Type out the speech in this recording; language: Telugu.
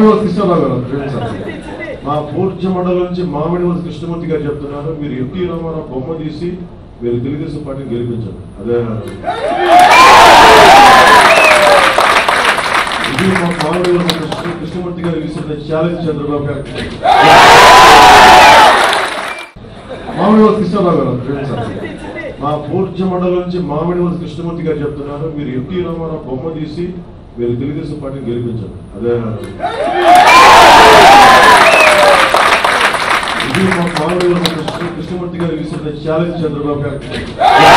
మామిడి కృష్ణరావు గారు చూడండి సార్. మా పూర్తి మండలం నుంచి మామిడి వలస కృష్ణమూర్తి గారు చెప్తున్నారు మీరు ఎన్టీ రామారావు బొమ్మ తీసి మీరు తెలుగుదేశం పార్టీని గెలిపించారు అదే ఇది మా మామిడి వలస కృష్ణ కృష్ణమూర్తి గారు విసిరిన ఛాలెంజ్ చంద్రబాబు గారు మామిడి వలస కృష్ణరావు గారు చూడండి సార్. మా పూర్తి మండలం నుంచి మామిడి వలస కృష్ణమూర్తి గారు చెప్తున్నారు మీరు ఎన్టీ రామారావు బొమ్మ తీసి మీరు తెలుగుదేశం పార్టీని గెలిపించారు అదే ఇది మా మామిడి వలస కృష్ణ కృష్ణమూర్తి గారు విసిరిన ఛాలెంజ్ చంద్రబాబు గారు